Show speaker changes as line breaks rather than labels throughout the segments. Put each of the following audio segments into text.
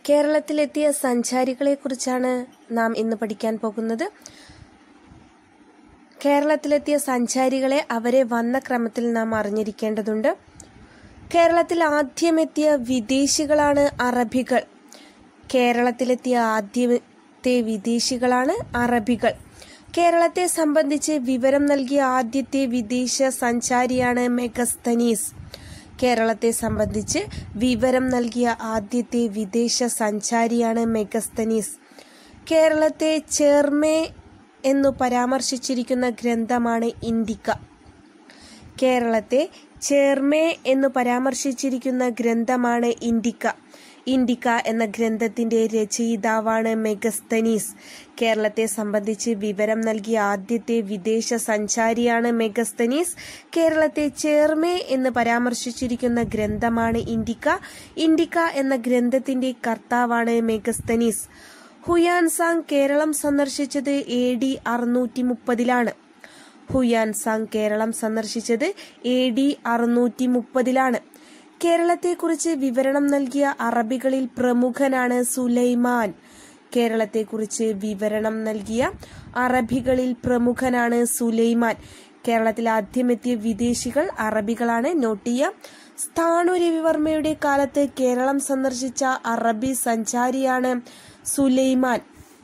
കേരളത്തിലെത്തിയ സഞ്ചാരികളെക്കുറിച്ചാണ് നാം ഇന്ന് പഠിക്കാൻ പോകുന്നത് കേരളത്തിലെത്തിയ സഞ്ചാരികളെ അവരെ വന്ന ക്രമത്തിൽ നാം അറിഞ്ഞിരിക്കേണ്ടതുണ്ട് കേരളത്തിൽ ആദ്യമെത്തിയ വിദേശികളാണ് അറബികൾ കേരളത്തിലെത്തിയ ആദ്യത്തെ വിദേശികളാണ് അറബികൾ കേരളത്തെ സംബന്ധിച്ച് വിവരം നൽകിയ ആദ്യത്തെ വിദേശ സഞ്ചാരിയാണ് മെഗസ്തനീസ് കേരളത്തെ സംബന്ധിച്ച് വിവരം നൽകിയ ആദ്യത്തെ വിദേശ സഞ്ചാരിയാണ് മെഗസ്തനീസ് കേരളത്തെ ചേർമേ എന്നു പരാമർശിച്ചിരിക്കുന്ന ഗ്രന്ഥമാണ് ഇന്ദിക്ക കേരളത്തെ ചേർമേ എന്നു പരാമർശിച്ചിരിക്കുന്ന ഗ്രന്ഥമാണ് ഇന്ദിക്ക ഇന്ദിക്ക എന്ന ഗ്രന്ഥത്തിന്റെ രചയിതാവാണ് മെഗസ്തനീസ് കേരളത്തെ സംബന്ധിച്ച് വിവരം നൽകിയ ആദ്യത്തെ വിദേശ സഞ്ചാരിയാണ് മെഗസ്തനീസ് കേരളത്തെ ചേർമേ എന്ന് പരാമർശിച്ചിരിക്കുന്ന ഗ്രന്ഥമാണ് ഇന്ദിക്ക ഇന്ദിക്ക എന്ന ഗ്രന്ഥത്തിന്റെ കർത്താവാണ് മെഗസ്തനീസ് ഹുയാൻസാങ് കേരളം സന്ദർശിച്ചത് എ ഡി അറുന്നൂറ്റി മുപ്പതിലാണ് ഹുയാൻസാങ് കേരളം സന്ദർശിച്ചത് എ ഡി അറുന്നൂറ്റി മുപ്പതിലാണ് കേരളത്തെക്കുറിച്ച് വിവരണം നൽകിയ അറബികളിൽ പ്രമുഖനാണ് സുലൈമാൻ കേരളത്തെക്കുറിച്ച് വിവരണം നൽകിയ അറബികളിൽ പ്രമുഖനാണ് സുലൈമാൻ കേരളത്തിൽ ആദ്യമെത്തിയ വിദേശികൾ അറബികളാണ് നോട്ട് ചെയ്യുക സ്ഥാണു രവിവർമ്മയുടെ കാലത്ത് കേരളം സന്ദർശിച്ച അറബി സഞ്ചാരിയാണ് സുലൈമാൻ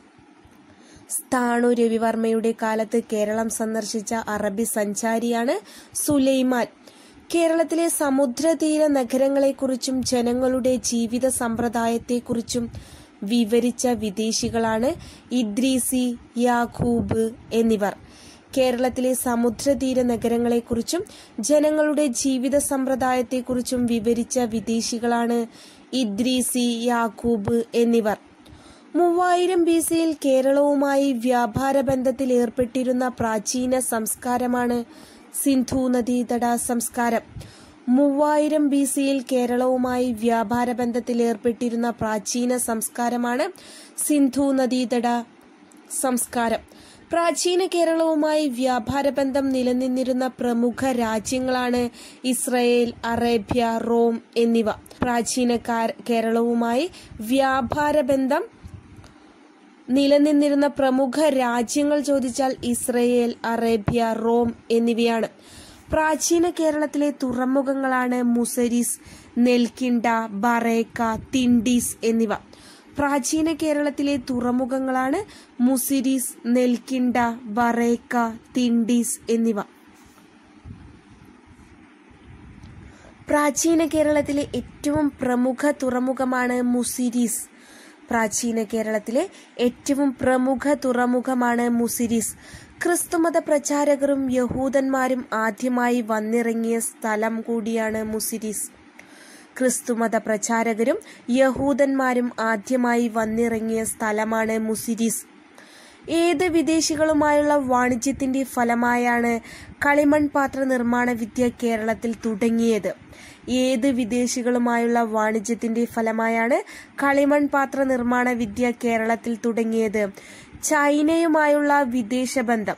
സ്ഥാണു രവിവർമ്മയുടെ കാലത്ത് കേരളം സന്ദർശിച്ച അറബി സഞ്ചാരിയാണ് സുലൈമാൻ കേരളത്തിലെ സമുദ്രതീര നഗരങ്ങളെക്കുറിച്ചും ജനങ്ങളുടെ ജീവിത സമ്പ്രദായത്തെക്കുറിച്ചും വിവരിച്ച വിദേശികളാണ് ഇദ്രീസി യാഖൂബ് എന്നിവർ കേരളത്തിലെ സമുദ്രതീര നഗരങ്ങളെക്കുറിച്ചും ജനങ്ങളുടെ ജീവിത സമ്പ്രദായത്തെക്കുറിച്ചും വിവരിച്ച വിദേശികളാണ് ഇദ്രീസി യാക്കൂബ് എന്നിവർ മൂവായിരം ബി സിയിൽ കേരളവുമായി വ്യാപാര ബന്ധത്തിൽ ഏർപ്പെട്ടിരുന്ന പ്രാചീന സംസ്കാരമാണ് സിന്ധു നദീതട സംസ്കാരം മൂവായിരം ബി സിയിൽ കേരളവുമായി വ്യാപാര ബന്ധത്തിൽ ഏർപ്പെട്ടിരുന്ന പ്രാചീന സംസ്കാരമാണ് സിന്ധു നദീതട സംസ്കാരം പ്രാചീന കേരളവുമായി വ്യാപാര ബന്ധം നിലനിന്നിരുന്ന പ്രമുഖ രാജ്യങ്ങളാണ് ഇസ്രയേൽ അറേബ്യ റോം എന്നിവ പ്രാചീന കേരളവുമായി വ്യാപാര ബന്ധം നിലനിന്നിരുന്ന പ്രമുഖ രാജ്യങ്ങൾ ചോദിച്ചാൽ ഇസ്രയേൽ അറേബ്യ റോം എന്നിവയാണ് പ്രാചീന കേരളത്തിലെ തുറമുഖങ്ങളാണ് മുസരിസ് നെൽക്കിണ്ട ബറേക്ക തിണ്ടീസ് എന്നിവ പ്രാചീന കേരളത്തിലെ തുറമുഖങ്ങളാണ് മുസിരിസ് നെൽക്കിണ്ട ബറേക്ക തിണ്ടീസ് എന്നിവ പ്രാചീന കേരളത്തിലെ ഏറ്റവും പ്രമുഖ തുറമുഖമാണ് മുസിരിസ് പ്രാചീന കേരളത്തിലെ ഏറ്റവും പ്രമുഖ തുറമുഖമാണ് മുസിരിസ് ക്രിസ്തുമത പ്രചാരകരും യഹൂദന്മാരും ആദ്യമായി വന്നിറങ്ങിയ സ്ഥലം കൂടിയാണ് മുസിരിസ് ക്രിസ്തുമത പ്രചാരകരും യഹൂദന്മാരും ആദ്യമായി വന്നിറങ്ങിയ സ്ഥലമാണ് മുസിരിസ് ഏത് വിദേശികളുമായുള്ള വാണിജ്യത്തിന്റെ ഫലമായാണ് കളിമൺ പാത്ര നിർമ്മാണ വിദ്യ കേരളത്തിൽ തുടങ്ങിയത് ഏത് വിദേശികളുമായുള്ള വാണിജ്യത്തിന്റെ ഫലമായാണ് കളിമൺ പാത്ര നിർമ്മാണ വിദ്യ കേരളത്തിൽ തുടങ്ങിയത് ചൈനയുമായുള്ള വിദേശബന്ധം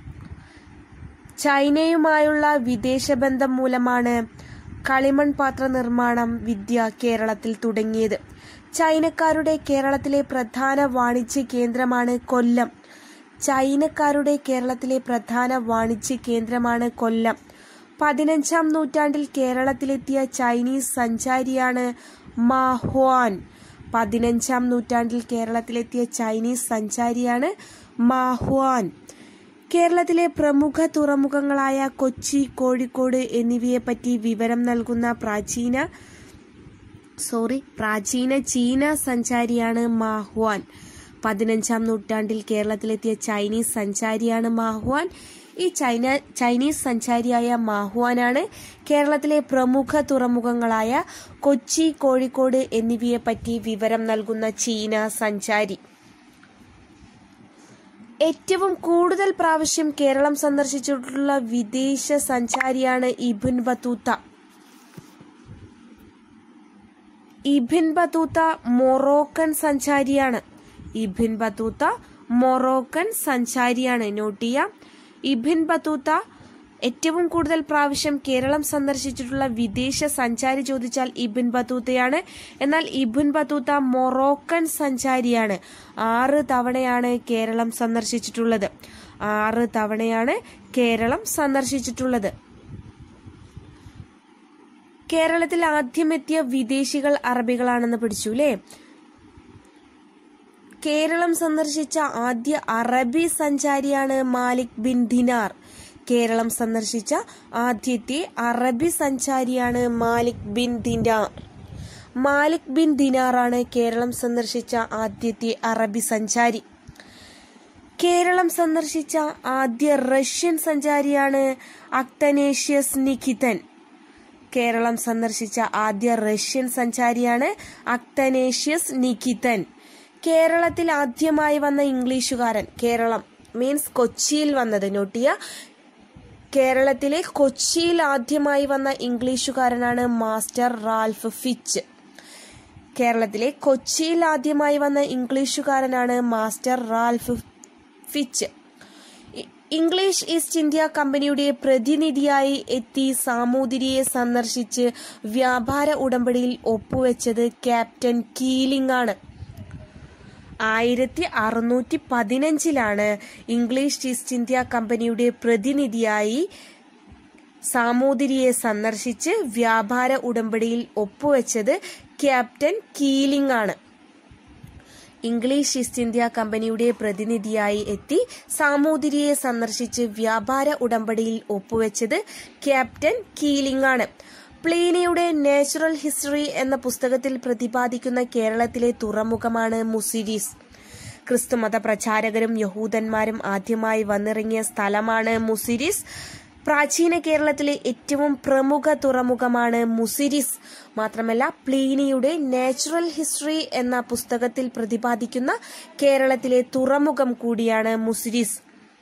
ചൈനയുമായുള്ള വിദേശബന്ധം മൂലമാണ് കളിമൺ പാത്ര നിർമ്മാണം വിദ്യ കേരളത്തിൽ തുടങ്ങിയത് ചൈനക്കാരുടെ കേരളത്തിലെ പ്രധാന വാണിജ്യ കേന്ദ്രമാണ് കൊല്ലം ചൈനക്കാരുടെ കേരളത്തിലെ പ്രധാന വാണിജ്യ കേന്ദ്രമാണ് കൊല്ലം പതിനഞ്ചാം നൂറ്റാണ്ടിൽ കേരളത്തിലെത്തിയ ചൈനീസ് സഞ്ചാരിയാണ് മാഹ്വാൻ പതിനഞ്ചാം നൂറ്റാണ്ടിൽ കേരളത്തിലെത്തിയ ചൈനീസ് സഞ്ചാരിയാണ് മാഹ്വാൻ കേരളത്തിലെ പ്രമുഖ തുറമുഖങ്ങളായ കൊച്ചി കോഴിക്കോട് എന്നിവയെപ്പറ്റി വിവരം നൽകുന്ന പ്രാചീന സോറി പ്രാചീന ചീന സഞ്ചാരിയാണ് മാഹ്വാൻ പതിനഞ്ചാം നൂറ്റാണ്ടിൽ കേരളത്തിലെത്തിയ ചൈനീസ് സഞ്ചാരിയാണ് മാഹ്വാൻ ഈ ചൈന ചൈനീസ് സഞ്ചാരിയായ മാഹ്വാനാണ് കേരളത്തിലെ പ്രമുഖ തുറമുഖങ്ങളായ കൊച്ചി കോഴിക്കോട് എന്നിവയെപ്പറ്റി വിവരം നൽകുന്ന ചീന സഞ്ചാരി ഏറ്റവും കൂടുതൽ പ്രാവശ്യം കേരളം സന്ദർശിച്ചിട്ടുള്ള വിദേശ സഞ്ചാരിയാണ് Ibn Battuta Ibn Battuta Moroccan സഞ്ചാരിയാണ് ഇബിൻ ബത്തൂത്ത മൊറോക്കൻ സഞ്ചാരിയാണ് നോട്ട് ചെയ്യാം ഇബിൻ ബത്തൂത്ത ഏറ്റവും കൂടുതൽ പ്രാവശ്യം കേരളം സന്ദർശിച്ചിട്ടുള്ള വിദേശ സഞ്ചാരി ചോദിച്ചാൽ ഇബിൻ ബത്തൂത്തയാണ് എന്നാൽ ഇബിൻ ബത്തൂത്ത മൊറോക്കൻ സഞ്ചാരിയാണ് ആറ് തവണയാണ് കേരളം സന്ദർശിച്ചിട്ടുള്ളത് ആറ് തവണയാണ് കേരളം സന്ദർശിച്ചിട്ടുള്ളത് കേരളത്തിൽ ആദ്യമെത്തിയ വിദേശികൾ അറബികളാണെന്ന് പഠിച്ചു അല്ലേ കേരളം സന്ദർശിച്ച ആദ്യ അറബി സഞ്ചാരിയാണ് മാലിക് ബിൻ ദിനാർ കേരളം സന്ദർശിച്ച ആദ്യത്തെ അറബി സഞ്ചാരിയാണ് Malik bin Dinar Malik bin ദിനാറാണ് കേരളം സന്ദർശിച്ച ആദ്യത്തെ അറബി സഞ്ചാരി കേരളം സന്ദർശിച്ച ആദ്യ റഷ്യൻ സഞ്ചാരിയാണ് അക്തനേഷ്യസ് നിഖിതൻ കേരളം സന്ദർശിച്ച ആദ്യ റഷ്യൻ സഞ്ചാരിയാണ് അക്തനേഷ്യസ് നിഖിതൻ കേരളത്തിൽ ആദ്യമായി വന്ന ഇംഗ്ലീഷുകാരൻ കേരളം മീൻസ് കൊച്ചിയിൽ വന്നത് നോട്ടിയ കേരളത്തിലെ കൊച്ചിയിൽ ആദ്യമായി വന്ന ഇംഗ്ലീഷുകാരനാണ് മാസ്റ്റർ റാൽഫ് ഫിച്ച് കേരളത്തിലെ കൊച്ചിയിൽ ആദ്യമായി വന്ന ഇംഗ്ലീഷുകാരനാണ് master Ralph Fitch English East India കമ്പനിയുടെ പ്രതിനിധിയായി എത്തി സാമൂതിരിയെ സന്ദർശിച്ച് വ്യാപാര ഉടമ്പടിയിൽ ഒപ്പുവെച്ചത് ക്യാപ്റ്റൻ കീലിംഗ് ആണ് ആയിരത്തി അറുന്നൂറ്റി പതിനഞ്ചിലാണ് ഇംഗ്ലീഷ് ഈസ്റ്റ് ഇന്ത്യ കമ്പനിയുടെ പ്രതിനിധിയായി സാമൂതിരിയെ സന്ദർശിച്ച് വ്യാപാര ഉടമ്പടിയിൽ ഒപ്പുവെച്ചത് ക്യാപ്റ്റൻ കീലിംഗ് ആണ് ഇംഗ്ലീഷ് ഈസ്റ്റ് ഇന്ത്യ കമ്പനിയുടെ പ്രതിനിധിയായി എത്തി സാമൂതിരിയെ സന്ദർശിച്ച് വ്യാപാര ഉടമ്പടിയിൽ ഒപ്പുവെച്ചത് ക്യാപ്റ്റൻ കീലിംഗ് ആണ് പ്ലീനിയുടെ നാച്ചുറൽ ഹിസ്റ്ററി എന്ന പുസ്തകത്തിൽ പ്രതിപാദിക്കുന്ന കേരളത്തിലെ തുറമുഖമാണ് മുസിരിസ് ക്രിസ്തുമത പ്രചാരകരും യഹൂദന്മാരും ആദ്യമായി വന്നിറങ്ങിയ സ്ഥലമാണ് മുസിരിസ് പ്രാചീന കേരളത്തിലെ ഏറ്റവും പ്രമുഖ തുറമുഖമാണ് മുസിരിസ് മാത്രമല്ല പ്ലീനിയുടെ നാച്ചുറൽ ഹിസ്റ്ററി എന്ന പുസ്തകത്തിൽ പ്രതിപാദിക്കുന്ന കേരളത്തിലെ തുറമുഖം കൂടിയാണ് മുസിരിസ്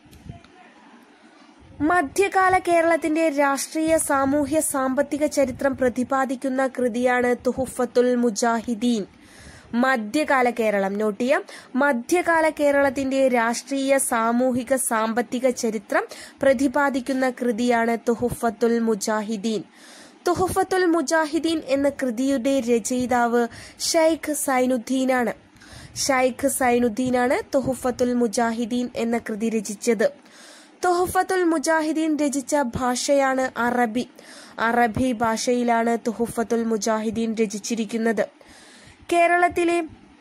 മധ്യകാല കേരളത്തിന്റെ രാഷ്ട്രീയ സാമൂഹ്യ സാമ്പത്തിക ചരിത്രം പ്രതിപാദിക്കുന്ന കൃതിയാണ് തുഹുഫത്തുൽ മുജാഹിദീൻ മധ്യകാല കേരളം നോട്ട് ചെയ്യാം മധ്യകാല കേരളത്തിന്റെ രാഷ്ട്രീയ സാമൂഹിക സാമ്പത്തിക ചരിത്രം പ്രതിപാദിക്കുന്ന കൃതിയാണ് തുഹുഫത്തുൽ മുജാഹിദീൻ തുഹുഫത്തുൽ മുജാഹിദീൻ എന്ന കൃതിയുടെ രചയിതാവ് ഷൈഖ് സൈനുദ്ദീനാണ് ഷൈഖ് സൈനുദ്ദീനാണ് തുഹുഫത്തുൽ മുജാഹിദീൻ എന്ന കൃതി രചിച്ചത് തുഹഫത്തുൽ മുജാഹിദീൻ രചിച്ച ഭാഷയാണ് അറബി അറബി ഭാഷയിലാണ് തുഹഫത്തുൽ മുജാഹിദീൻ രചിച്ചിരിക്കുന്നത് കേരളത്തിലെ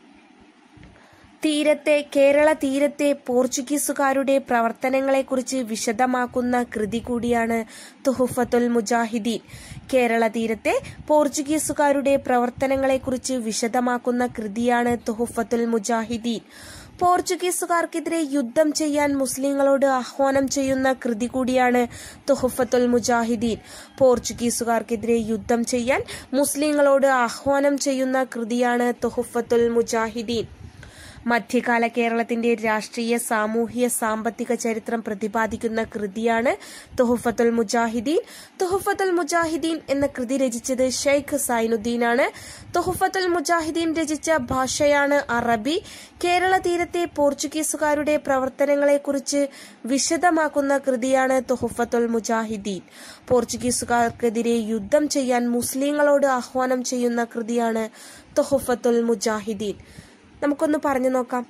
തീരത്തെ കേരള തീരത്തെ പോർച്ചുഗീസുകാരുടെ പ്രവർത്തനങ്ങളെക്കുറിച്ച് വിശദമാക്കുന്ന കൃതി കൂടിയാണ് തുഹഫത്തുൽ മുജാഹിദീൻ കേരള തീരത്തെ പോർച്ചുഗീസുകാരുടെ പ്രവർത്തനങ്ങളെക്കുറിച്ച് വിശദമാക്കുന്ന കൃതിയാണ് തുഹഫത്തുൽ മുജാഹിദീൻ പോർച്ചുഗീസുകാർക്കെതിരെ യുദ്ധം ചെയ്യാൻ മുസ്ലിങ്ങളോട് ആഹ്വാനം ചെയ്യുന്ന കൃതി കൂടിയാണ് തുഹഫത്തുൽ മുജാഹിദീൻ പോർച്ചുഗീസുകാർക്കെതിരെ യുദ്ധം ചെയ്യാൻ മുസ്ലിങ്ങളോട് ആഹ്വാനം ചെയ്യുന്ന കൃതിയാണ് തുഹഫത്തുൽ മുജാഹിദീൻ മധ്യകാല കേരളത്തിന്റെ രാഷ്ട്രീയ സാമൂഹ്യ സാമ്പത്തിക ചരിത്രം പ്രതിപാദിക്കുന്ന കൃതിയാണ് തുഹഫത്തുൽ മുജാഹിദീൻ തുഹഫത്തുൽ മുജാഹിദീൻ എന്ന കൃതി രചിച്ചത് ഷെയ്ഖ് സൈനുദ്ദീനാണ് തുഹഫത്തുൽ മുജാഹിദീൻ രചിച്ച ഭാഷയാണ് അറബി കേരള തീരത്തെ പോർച്ചുഗീസുകാരുടെ പ്രവർത്തനങ്ങളെക്കുറിച്ച് വിശദമാക്കുന്ന കൃതിയാണ് തുഹഫത്തുൽ മുജാഹിദീൻ പോർച്ചുഗീസുകാർക്കെതിരെ യുദ്ധം ചെയ്യാൻ മുസ്ലിങ്ങളോട് ആഹ്വാനം ചെയ്യുന്ന കൃതിയാണ് തുഹഫത്തുൽ മുജാഹിദീൻ നമുക്കൊന്ന് പറഞ്ഞു നോക്കാം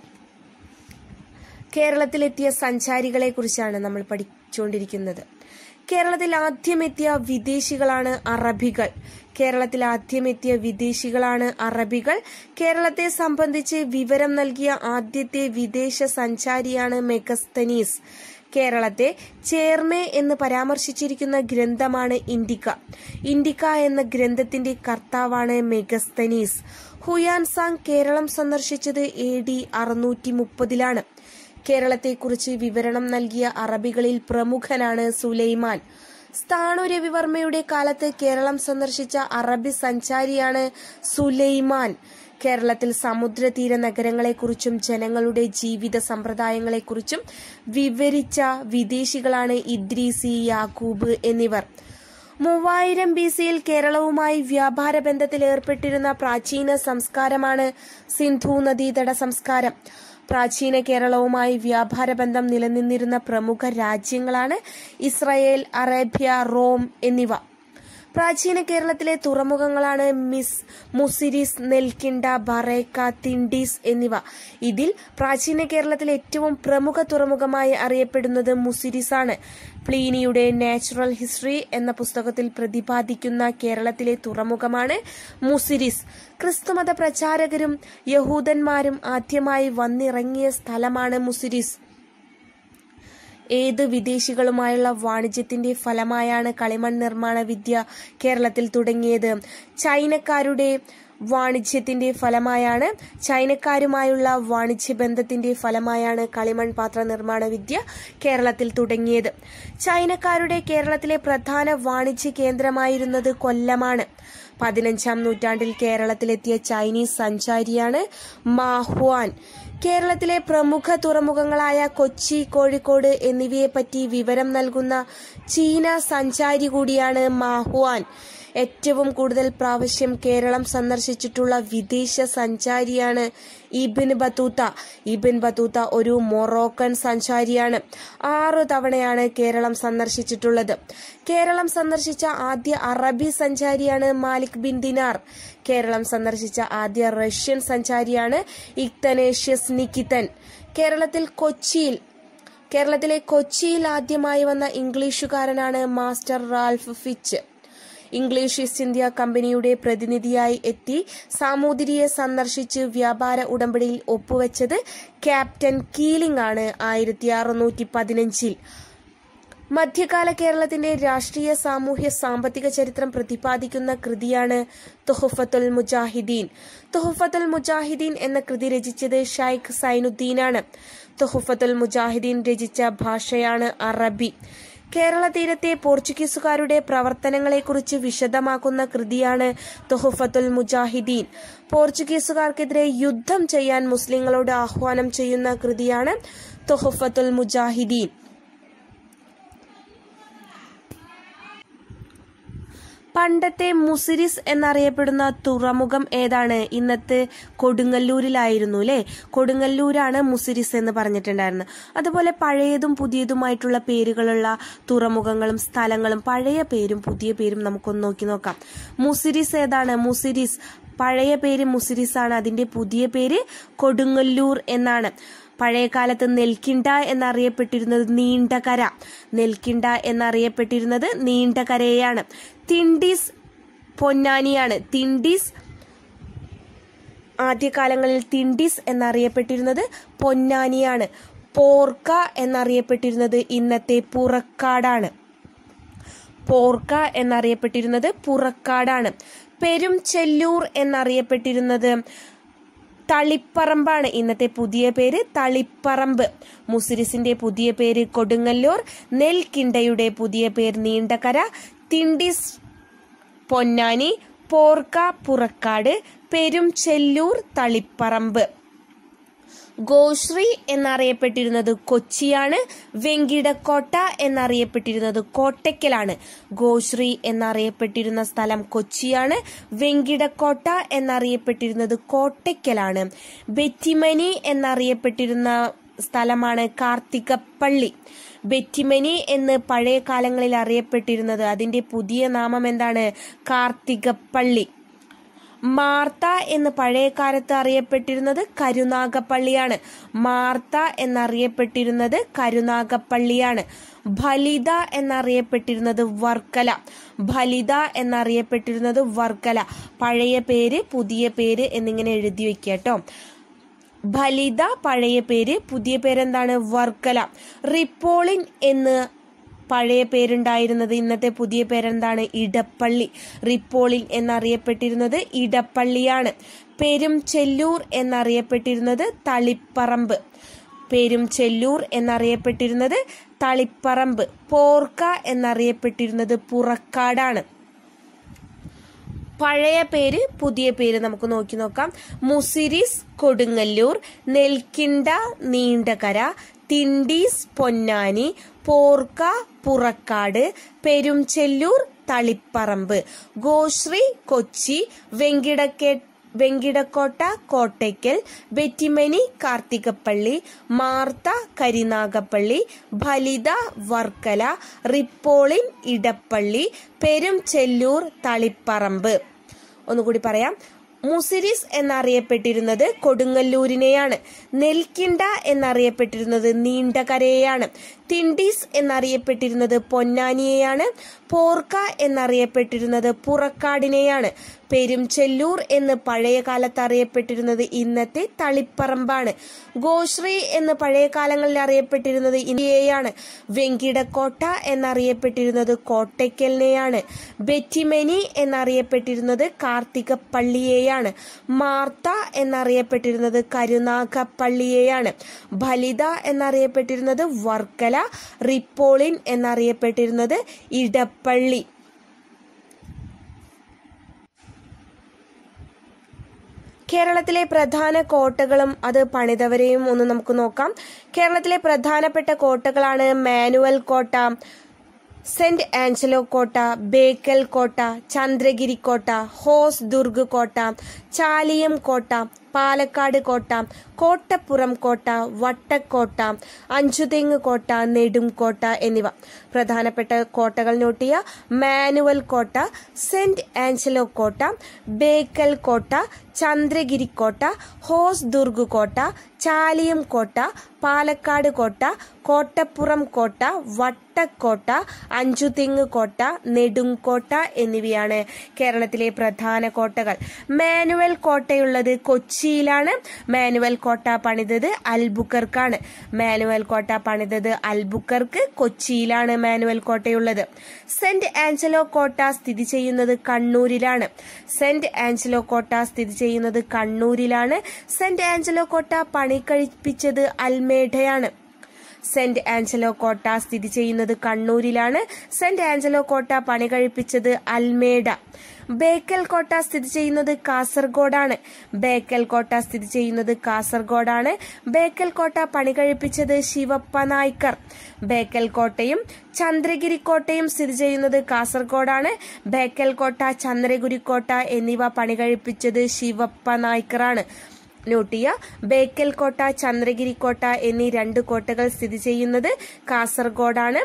കേരളത്തിലെത്തിയ സഞ്ചാരികളെ കുറിച്ചാണ് നമ്മൾ പഠിച്ചുകൊണ്ടിരിക്കുന്നത് കേരളത്തിൽ ആദ്യമെത്തിയ വിദേശികളാണ് അറബികൾ കേരളത്തിൽ ആദ്യമെത്തിയ വിദേശികളാണ് അറബികൾ കേരളത്തെ സംബന്ധിച്ച് വിവരം നൽകിയ ആദ്യത്തെ വിദേശ സഞ്ചാരിയാണ് മെഗസ്തനീസ് കേരളത്തെ ചേർമേ എന്ന് പരാമർശിച്ചിരിക്കുന്ന ഗ്രന്ഥമാണ് ഇന്ഡിക്ക ഇന്ഡിക്ക എന്ന ഗ്രന്ഥത്തിന്റെ കർത്താവാണ് മെഗസ്തനീസ് ഹുയാൻസാങ് കേരളം സന്ദർശിച്ചത് എ ഡി അറുന്നൂറ്റി മുപ്പതിലാണ് കേരളത്തെക്കുറിച്ച് വിവരണം നൽകിയ അറബികളിൽ പ്രമുഖനാണ് സുലൈമാൻ സ്ഥാണു രവിവർമ്മയുടെ കാലത്ത് കേരളം സന്ദർശിച്ച അറബി സഞ്ചാരിയാണ് സുലൈമാൻ കേരളത്തിൽ സമുദ്രതീര നഗരങ്ങളെക്കുറിച്ചും ജനങ്ങളുടെ ജീവിത സമ്പ്രദായങ്ങളെക്കുറിച്ചും വിവരിച്ച വിദേശികളാണ് ഇദ്രീസി യാക്കൂബ് എന്നിവർ മൂവായിരം ബി സിയിൽ കേരളവുമായി വ്യാപാര ബന്ധത്തിൽ ഏർപ്പെട്ടിരുന്ന പ്രാചീന സംസ്കാരമാണ് സിന്ധു നദീതട സംസ്കാരം പ്രാചീന കേരളവുമായി വ്യാപാര ബന്ധം നിലനിന്നിരുന്ന പ്രമുഖ രാജ്യങ്ങളാണ് ഇസ്രായേൽ അറേബ്യ റോം എന്നിവ പ്രാചീന കേരളത്തിലെ തുറമുഖങ്ങളാണ് മിസ് മുസിരിസ് നെൽക്കിണ്ട ബറേക്ക തിണ്ടീസ് എന്നിവ ഇതിൽ പ്രാചീന കേരളത്തിലെ ഏറ്റവും പ്രമുഖ തുറമുഖമായി അറിയപ്പെടുന്നത് മുസിരിസ് ആണ് പ്ലീനിയുടെ നാച്ചുറൽ ഹിസ്റ്ററി എന്ന പുസ്തകത്തിൽ പ്രതിപാദിക്കുന്ന കേരളത്തിലെ തുറമുഖമാണ് മുസിരിസ് ക്രിസ്തുമത പ്രചാരകരും യഹൂദന്മാരും ആദ്യമായി വന്നിറങ്ങിയ സ്ഥലമാണ് മുസിരിസ് ഏത് വിദേശികളുമായുള്ള വാണിജ്യത്തിന്റെ ഫലമായാണ് കളിമൺ നിർമ്മാണ വിദ്യ കേരളത്തിൽ തുടങ്ങിയത് ചൈനക്കാരുടെ വാണിജ്യത്തിന്റെ ഫലമായാണ് ചൈനക്കാരുമായുള്ള വാണിജ്യ ബന്ധത്തിന്റെ ഫലമായാണ് കളിമൺ പാത്ര നിർമ്മാണ വിദ്യ കേരളത്തിൽ തുടങ്ങിയത് ചൈനക്കാരുടെ കേരളത്തിലെ പ്രധാന വാണിജ്യ കേന്ദ്രമായിരുന്നത് കൊല്ലമാണ് പതിനഞ്ചാം നൂറ്റാണ്ടിൽ കേരളത്തിലെത്തിയ ചൈനീസ് സഞ്ചാരിയാണ് മാഹ്വാൻ കേരളത്തിലെ പ്രമുഖ തുറമുഖങ്ങളായ കൊച്ചി കോഴിക്കോട് എന്നിവയെപ്പറ്റി വിവരം നൽകുന്ന ചീന സഞ്ചാരി കൂടിയാണ് മാഹ്വാൻ ഏറ്റവും കൂടുതൽ പ്രാവശ്യം കേരളം സന്ദർശിച്ചിട്ടുള്ള വിദേശ സഞ്ചാരിയാണ് ഇബിൻ ബത്തൂത്ത ഇബിൻ ബത്തൂത്ത ഒരു മൊറോക്കൻ സഞ്ചാരിയാണ് ആറു തവണയാണ് കേരളം സന്ദർശിച്ചിട്ടുള്ളത് കേരളം സന്ദർശിച്ച ആദ്യ അറബി സഞ്ചാരിയാണ് മാലിക് ബിൻ ദിനാർ കേരളം സന്ദർശിച്ച ആദ്യ റഷ്യൻ സഞ്ചാരിയാണ് ഇക്തനേഷ്യസ് നിക്കിതൻ കേരളത്തിൽ കൊച്ചിയിൽ കേരളത്തിലെ കൊച്ചിയിൽ ആദ്യമായി വന്ന ഇംഗ്ലീഷുകാരനാണ് master Ralph Fitch English East India കമ്പനിയുടെ പ്രതിനിധിയായി എത്തി സാമൂതിരിയെ സന്ദർശിച്ച് വ്യാപാര ഉടമ്പടിയിൽ ഒപ്പുവെച്ചത് ക്യാപ്റ്റൻ കീലിംഗ് ആണ് ആയിരത്തി അറുന്നൂറ്റി പതിനഞ്ചിൽ മധ്യകാല കേരളത്തിന്റെ രാഷ്ട്രീയ സാമൂഹ്യ സാമ്പത്തിക ചരിത്രം പ്രതിപാദിക്കുന്ന കൃതിയാണ് തുഹഫത്തുൽ മുജാഹിദീൻ തുഹഫത്തുൽ മുജാഹിദീൻ എന്ന കൃതി രചിച്ചത് ഷൈഖ് സൈനുദ്ദീനാണ് തുഹഫത്തുൽ മുജാഹിദീൻ രചിച്ച ഭാഷയാണ് അറബി കേരള തീരത്തെ പോർച്ചുഗീസുകാരുടെ പ്രവർത്തനങ്ങളെക്കുറിച്ച് വിശദമാക്കുന്ന കൃതിയാണ് തുഹഫത്തുൽ മുജാഹിദീൻ പോർച്ചുഗീസുകാർക്കെതിരെ യുദ്ധം ചെയ്യാൻ മുസ്ലിങ്ങളോട് ആഹ്വാനം ചെയ്യുന്ന കൃതിയാണ് തുഹഫത്തുൽ മുജാഹിദീൻ പണ്ടത്തെ മുസിരിസ് എന്നറിയപ്പെടുന്ന തുറമുഖം ഏതാണ് ഇന്നത്തെ കൊടുങ്ങല്ലൂരിലായിരുന്നു അല്ലെ കൊടുങ്ങല്ലൂരാണ് മുസിരിസ് എന്ന് പറഞ്ഞിട്ടുണ്ടായിരുന്നത് അതുപോലെ പഴയതും പുതിയതുമായിട്ടുള്ള പേരുകളുള്ള തുറമുഖങ്ങളും സ്ഥലങ്ങളും പഴയ പേരും പുതിയ പേരും നമുക്കൊന്ന് നോക്കി നോക്കാം മുസിരിസ് ഏതാണ് മുസിരിസ് പഴയ പേര് മുസിരിസ് ആണ് അതിന്റെ പുതിയ പേര് കൊടുങ്ങല്ലൂർ എന്നാണ് പഴയകാലത്ത് നെൽക്കിണ്ട എന്നറിയപ്പെട്ടിരുന്നത് നീണ്ടകര നെൽക്കിണ്ട എന്നറിയപ്പെട്ടിരുന്നത് നീണ്ടകരയാണ് തിണ്ടീസ് പൊന്നാനിയാണ് തിണ്ടീസ് ആദ്യകാലങ്ങളിൽ തിണ്ടീസ് എന്നറിയപ്പെട്ടിരുന്നത് പൊന്നാനിയാണ് പോർക്ക എന്നറിയപ്പെട്ടിരുന്നത് ഇന്നത്തെ പുറക്കാടാണ് പോർക്ക എന്നറിയപ്പെട്ടിരുന്നത് പുറക്കാടാണ് പെരും ചെല്ലൂർ എന്നറിയപ്പെട്ടിരുന്നത് തളിപ്പറമ്പാണ് ഇന്നത്തെ പുതിയ പേര് തളിപ്പറമ്പ് മുസിരിസിന്റെ പുതിയ പേര് കൊടുങ്ങല്ലൂർ നെൽക്കിണ്ടയുടെ പുതിയ പേര് നീണ്ടകര തിണ്ടിസ് പൊന്നാനി പോർക്ക പുറക്കാട് പെരും ചെല്ലൂർ തളിപ്പറമ്പ് ഗോശ്രീ എന്നറിയപ്പെട്ടിരുന്നത് കൊച്ചിയാണ് വെങ്കിടക്കോട്ട എന്നറിയപ്പെട്ടിരുന്നത് കോട്ടയ്ക്കലാണ് ഗോശ്രീ എന്നറിയപ്പെട്ടിരുന്ന സ്ഥലം കൊച്ചിയാണ് വെങ്കിടക്കോട്ട എന്നറിയപ്പെട്ടിരുന്നത് കോട്ടയ്ക്കലാണ് ബെറ്റിമനി എന്നറിയപ്പെട്ടിരുന്ന സ്ഥലമാണ് കാർത്തികപ്പള്ളി ബെറ്റിമനി എന്ന് പഴയ കാലങ്ങളിൽ അറിയപ്പെട്ടിരുന്നത് അതിന്റെ പുതിയ നാമം എന്താണ് കാർത്തികപ്പള്ളി മാർത്ത എന്ന് പഴയകാലത്ത് അറിയപ്പെട്ടിരുന്നത് കരുനാഗപ്പള്ളിയാണ് മാർത്ത എന്നറിയപ്പെട്ടിരുന്നത് കരുനാഗപ്പള്ളിയാണ് ഫലിത എന്നറിയപ്പെട്ടിരുന്നത് വർക്കല ഫലിത എന്നറിയപ്പെട്ടിരുന്നത് വർക്കല പഴയ പേര് പുതിയ പേര് എന്നിങ്ങനെ എഴുതി വെക്കുക കേട്ടോ ഫലിത പഴയ പേര് പുതിയ പേരെന്താണ് വർക്കല റിപ്പോളിൻ എന്ന് പഴയ പേരുണ്ടായിരുന്നത് ഇന്നത്തെ പുതിയ പേരെന്താണ് ഇടപ്പള്ളി റിപ്പോളിൻ എന്നറിയപ്പെട്ടിരുന്നത് ഇടപ്പള്ളിയാണ് പെരും ചെല്ലൂർ എന്നറിയപ്പെട്ടിരുന്നത് തളിപ്പറമ്പ് പെരും ചെല്ലൂർ എന്നറിയപ്പെട്ടിരുന്നത് തളിപ്പറമ്പ് പോർക്ക എന്നറിയപ്പെട്ടിരുന്നത് പുറക്കാടാണ് പഴയ പേര് പുതിയ പേര് നമുക്ക് നോക്കി നോക്കാം മുസിരിസ് കൊടുങ്ങല്ലൂർ നെൽക്കിണ്ട നീണ്ടകര തിണ്ടീസ് പൊന്നാനി പോർക്ക പുറക്കാട് പെരുംചെല്ലൂർ തളിപ്പറമ്പ് ഗോശ്രീ കൊച്ചി വെങ്കിടക്കെ വെങ്കിടക്കോട്ട കോട്ടയ്ക്കൽ വെറ്റിമനി കാർത്തികപ്പള്ളി മാർത്ത കരിനാഗപ്പള്ളി ഫലിത വർക്കല റിപ്പോളിൻ ഇടപ്പള്ളി പെരുംചെല്ലൂർ തളിപ്പറമ്പ് ഒന്നുകൂടി പറയാം മുസിരിസ് എന്നറിയപ്പെട്ടിരുന്നത് കൊടുങ്ങല്ലൂരിനെയാണ് നെൽക്കിണ്ട എന്നറിയപ്പെട്ടിരുന്നത് നീണ്ടകരയെയാണ് തിണ്ടീസ് എന്നറിയപ്പെട്ടിരുന്നത് പൊന്നാനിയെയാണ് പോർക്ക എന്നറിയപ്പെട്ടിരുന്നത് പുറക്കാടിനെയാണ് പെരുംചെല്ലൂർ എന്ന് പഴയ കാലത്ത് അറിയപ്പെട്ടിരുന്നത് ഇന്നത്തെ തളിപ്പറമ്പാണ് ഗോശ്രീ എന്ന് പഴയ കാലങ്ങളിൽ അറിയപ്പെട്ടിരുന്നത് ഇന്ത്യയെയാണ് വെങ്കിടക്കോട്ട എന്നറിയപ്പെട്ടിരുന്നത് കോട്ടയ്ക്കലിനെയാണ് ബെറ്റിമെനി എന്നറിയപ്പെട്ടിരുന്നത് കാർത്തികപ്പള്ളിയെയാണ് മാർത്ത എന്നറിയപ്പെട്ടിരുന്നത് കരുനാഗപ്പള്ളിയെയാണ് ഫലിത എന്നറിയപ്പെട്ടിരുന്നത് വർക്കല റിപ്പോളിൻ എന്നറിയപ്പെട്ടിരുന്നത് ഇടപ്പള്ളി കേരളത്തിലെ പ്രധാന കോട്ടകളും അത് പണിതവരെയും ഒന്ന് നമുക്ക് നോക്കാം കേരളത്തിലെ പ്രധാനപ്പെട്ട കോട്ടകളാണ് മാനുവൽ കോട്ട സെന്റ് ആഞ്ചലോ കോട്ട ബേക്കൽ കോട്ട ചന്ദ്രഗിരി കോട്ട ഹോസ് ദുർഗ് കോട്ട ചാലിയം കോട്ട പാലക്കാട് കോട്ട കോട്ടപ്പുറം കോട്ട വട്ടക്കോട്ട അഞ്ചുതെങ്ങ് കോട്ട നെടുംകോട്ട എന്നിവ പ്രധാനപ്പെട്ട കോട്ടകൾ നോട്ടിയ മാനുവൽ കോട്ട സെന്റ് ആഞ്ചലോ കോട്ട ബേക്കൽ കോട്ട ചന്ദ്രഗിരി കോട്ട ഹോസ് ദുർഗ് കോട്ട ചാലിയം കോട്ട പാലക്കാട് കോട്ട കോട്ടപ്പുറം കോട്ട വട്ടക്കോട്ട അഞ്ചുതെങ്ങ് കോട്ട നെടുങ്കോട്ട എന്നിവയാണ് കേരളത്തിലെ പ്രധാന കോട്ടകൾ മാനുവൽ കോട്ടയുള്ളത് കൊച്ചിയിലാണ് മാനുവൽ കോട്ട പണിതത് അൽബുക്കർക്കാണ് മാനുവൽ കോട്ട പണിതത് അൽബുക്കർക്ക് കൊച്ചിയിലാണ് മാനുവൽ കോട്ടയുള്ളത് സെന്റ് ആഞ്ചലോ കോട്ട സ്ഥിതി ചെയ്യുന്നത് കണ്ണൂരിലാണ് സെന്റ് ആഞ്ചലോ കോട്ട സ്ഥിതി ചെയ്യുന്നത് കണ്ണൂരിലാണ് സെന്റ് ആഞ്ചലോ കോട്ട പണി കഴിപ്പിച്ചത് അൽമേഡയാണ് സെന്റ് ആഞ്ചലോ കോട്ട സ്ഥിതി ചെയ്യുന്നത് കണ്ണൂരിലാണ് സെന്റ് ആഞ്ചലോ കോട്ട പണി കഴിപ്പിച്ചത് അൽമേഡ ബേക്കൽ കോട്ട സ്ഥിതി ചെയ്യുന്നത് കാസർഗോഡാണ് ബേക്കൽ കോട്ട സ്ഥിതി ചെയ്യുന്നത് കാസർഗോഡാണ് ബേക്കൽ കോട്ട പണി കഴിപ്പിച്ചത് ശിവപ്പ നായ്ക്കർ ബേക്കൽ കോട്ടയും ചന്ദ്രഗിരി കോട്ടയും സ്ഥിതി ചെയ്യുന്നത് കാസർഗോഡാണ് ബേക്കൽ കോട്ട ചന്ദ്രഗിരി കോട്ട എന്നിവ പണി കഴിപ്പിച്ചത് ശിവപ്പ നായ്ക്കറാണ് നോട്ടിയ ബേക്കൽ കോട്ട ചന്ദ്രഗിരി കോട്ട എന്നീ രണ്ട് കോട്ടകൾ സ്ഥിതി ചെയ്യുന്നത് കാസർഗോഡാണ്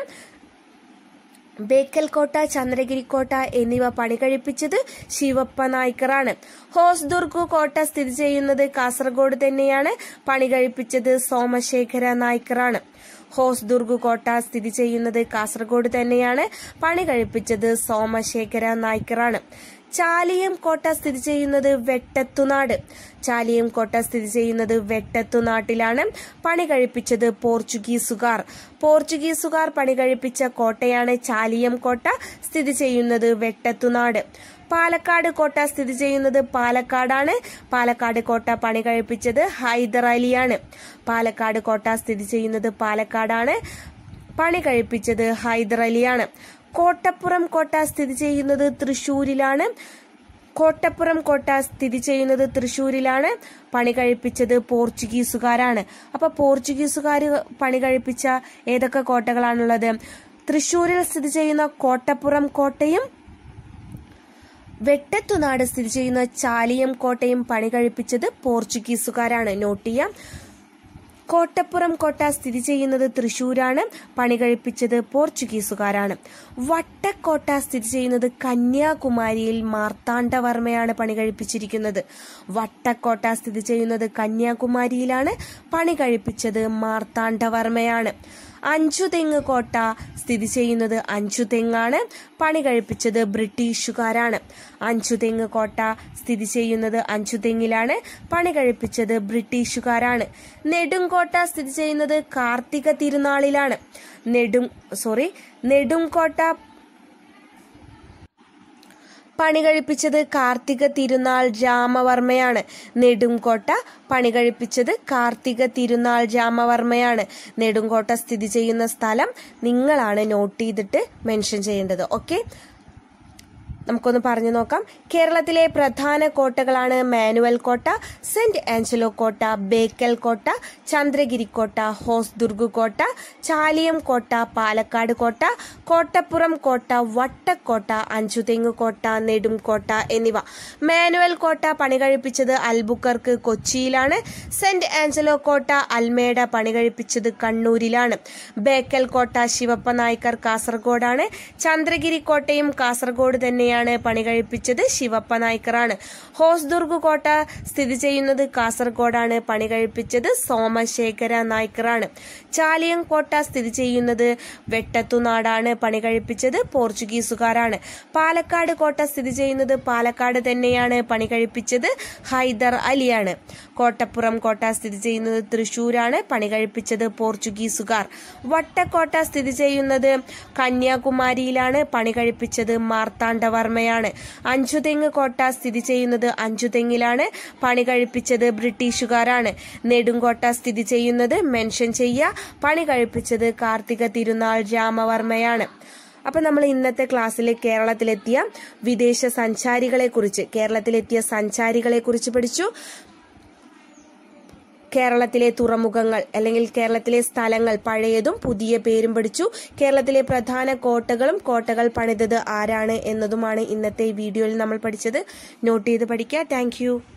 ബേക്കൽ കോട്ട ചന്ദ്രഗിരി കോട്ട എന്നിവ പണി കഴിപ്പിച്ചത് ശിവപ്പ നായ്ക്കറാണ് ഹോസ്ദുർഗ് കോട്ട സ്ഥിതി ചെയ്യുന്നത് കാസർഗോഡ് തന്നെയാണ് പണി കഴിപ്പിച്ചത് സോമശേഖര നായ്ക്കറാണ് ഹോസ്ദുർഗ് കോട്ട സ്ഥിതി ചെയ്യുന്നത് കാസർഗോഡ് തന്നെയാണ് പണി കഴിപ്പിച്ചത് സോമശേഖര നായ്ക്കറാണ് ചാലിയം കോട്ട സ്ഥിതി ചെയ്യുന്നത് വെട്ടത്തുനാട് ചാലിയം കോട്ട സ്ഥിതി ചെയ്യുന്നത് വെട്ടത്തുനാട്ടിലാണ് പണി കഴിപ്പിച്ചത് പോർച്ചുഗീസുകാർ പോർച്ചുഗീസുകാർ പണി കഴിപ്പിച്ച കോട്ടയാണ് ചാലിയം കോട്ട സ്ഥിതി ചെയ്യുന്നത് വെട്ടത്തുനാട് പാലക്കാട് കോട്ട സ്ഥിതി ചെയ്യുന്നത് പാലക്കാടാണ് പാലക്കാട് കോട്ട പണി കഴിപ്പിച്ചത് ഹൈദർ അലിയാണ് പാലക്കാട് കോട്ട സ്ഥിതി ചെയ്യുന്നത് പാലക്കാടാണ് പണി കഴിപ്പിച്ചത് ഹൈദർ അലിയാണ് കോട്ടപ്പുറം കോട്ട സ്ഥിതി ചെയ്യുന്നത് തൃശൂരിലാണ് കോട്ടപ്പുറം കോട്ട സ്ഥിതി ചെയ്യുന്നത് തൃശൂരിലാണ് പണി കഴിപ്പിച്ചത് പോർച്ചുഗീസുകാരാണ് അപ്പൊ പോർച്ചുഗീസുകാർ പണി കഴിപ്പിച്ച ഏതൊക്കെ കോട്ടകളാണുള്ളത് തൃശൂരിൽ സ്ഥിതി ചെയ്യുന്ന കോട്ടപ്പുറം കോട്ടയും വെട്ടത്തുനാട് സ്ഥിതി ചെയ്യുന്ന ചാലിയം കോട്ടയും പണി കഴിപ്പിച്ചത് പോർച്ചുഗീസുകാരാണ് നോട്ട് ചെയ്യാം കോട്ടപ്പുറം കോട്ട സ്ഥിതി ചെയ്യുന്നത് തൃശൂരാണ് പണി കഴിപ്പിച്ചത് പോർച്ചുഗീസുകാരാണ് വട്ടക്കോട്ട സ്ഥിതി ചെയ്യുന്നത് കന്യാകുമാരിയിൽ മാർത്താണ്ഡവർമ്മയാണ് പണി കഴിപ്പിച്ചിരിക്കുന്നത് വട്ടക്കോട്ട സ്ഥിതി ചെയ്യുന്നത് കന്യാകുമാരിയിലാണ് പണി കഴിപ്പിച്ചത് മാർത്താണ്ഡവർമ്മയാണ് അഞ്ചുതെങ്ങ് കോട്ട സ്ഥിതി ചെയ്യുന്നത് അഞ്ചുതെങ്ങാണ് പണി കഴിപ്പിച്ചത് ബ്രിട്ടീഷുകാരാണ് അഞ്ചുതെങ്ങ് കോട്ട സ്ഥിതി ചെയ്യുന്നത് അഞ്ചുതെങ്ങിലാണ് പണി കഴിപ്പിച്ചത് ബ്രിട്ടീഷുകാരാണ് നെടുങ്കോട്ട സ്ഥിതി ചെയ്യുന്നത് കാർത്തിക തിരുനാളിലാണ് നെടും സോറി നെടുങ്കോട്ട പണി കഴിപ്പിച്ചത് കാർത്തിക തിരുനാൾ രാമവർമ്മയാണ് നെടുങ്കോട്ട പണി കഴിപ്പിച്ചത് കാർത്തിക തിരുനാൾ രാമവർമ്മയാണ് നെടുങ്കോട്ട സ്ഥിതി ചെയ്യുന്ന സ്ഥലം നിങ്ങളാണ് നോട്ട് ചെയ്തിട്ട് മെൻഷൻ ചെയ്യേണ്ടത് ഓക്കെ നമുക്കൊന്ന് പറഞ്ഞു നോക്കാം കേരളത്തിലെ പ്രധാന കോട്ടകളാണ് മാനുവൽ കോട്ട സെന്റ് ആഞ്ചലോ കോട്ട ബേക്കൽ കോട്ട ചന്ദ്രഗിരി കോട്ട ഹോസ്ദുർഗ് കോട്ട ചാലിയം കോട്ട പാലക്കാട് കോട്ട കോട്ടപ്പുറം കോട്ട വട്ടക്കോട്ട അഞ്ചുതെങ്ങ് കോട്ട നെടുംകോട്ട എന്നിവ മാനുവൽ കോട്ട പണി കഴിപ്പിച്ചത് അൽബുക്കർക്ക് കൊച്ചിയിലാണ് സെന്റ് ആഞ്ചലോ കോട്ട അൽമേഡ പണി കഴിപ്പിച്ചത് കണ്ണൂരിലാണ് ബേക്കൽ കോട്ട ശിവപ്പ നായ്ക്കർ കാസർഗോഡാണ് ചന്ദ്രഗിരി കോട്ടയും കാസർഗോഡ് തന്നെയാണ് പണി കഴിപ്പിച്ചത് ശിവപ്പ നായ്ക്കറാണ് ഹോസ്ദുർഗ് കോട്ട സ്ഥിതി ചെയ്യുന്നത് കാസർഗോഡാണ് പണി കഴിപ്പിച്ചത് സോമശേഖര നായ്ക്കറാണ് ചാലിയം കോട്ട സ്ഥിതി ചെയ്യുന്നത് വെട്ടത്തുനാടാണ് പണി കഴിപ്പിച്ചത് പോർച്ചുഗീസുകാരാണ് പാലക്കാട് കോട്ട സ്ഥിതി ചെയ്യുന്നത് പാലക്കാട് തന്നെയാണ് പണി കഴിപ്പിച്ചത് ഹൈദർ അലിയാണ് കോട്ടപ്പുറം കോട്ട സ്ഥിതി ചെയ്യുന്നത് തൃശൂരാണ് പണി കഴിപ്പിച്ചത് പോർച്ചുഗീസുകാർ വട്ടക്കോട്ട സ്ഥിതി ചെയ്യുന്നത് കന്യാകുമാരിയിലാണ് പണി കഴിപ്പിച്ചത് മാർത്താണ്ഡവർമ്മയാണ് അഞ്ചുതെങ്ങ് കോട്ട സ്ഥിതി ചെയ്യുന്നത് അഞ്ചുതെങ്ങിലാണ് പണി കഴിപ്പിച്ചത് ബ്രിട്ടീഷുകാരാണ് നെടുങ്കോട്ട സ്ഥിതി ചെയ്യുന്നത് മെൻഷൻ ചെയ്യുക പണി കഴിപ്പിച്ചത് കാർത്തിക തിരുനാൾ രാമവർമ്മയാണ് അപ്പൊ നമ്മൾ ഇന്നത്തെ ക്ലാസ്സിൽ കേരളത്തിലെത്തിയ വിദേശ സഞ്ചാരികളെ കുറിച്ച് കേരളത്തിലെത്തിയ സഞ്ചാരികളെ കുറിച്ച് പഠിച്ചു കേരളത്തിലെ തുറമുഖങ്ങൾ അല്ലെങ്കിൽ കേരളത്തിലെ സ്ഥലങ്ങൾ പഴയതും പുതിയ പേരും പഠിച്ചു കേരളത്തിലെ പ്രധാന കോട്ടകളും കോട്ടകൾ പണിതത് ആരാണ് എന്നതുമാണ് ഇന്നത്തെ വീഡിയോയിൽ നമ്മൾ പഠിച്ചത് നോട്ട് ചെയ്ത് പഠിക്കുക താങ്ക്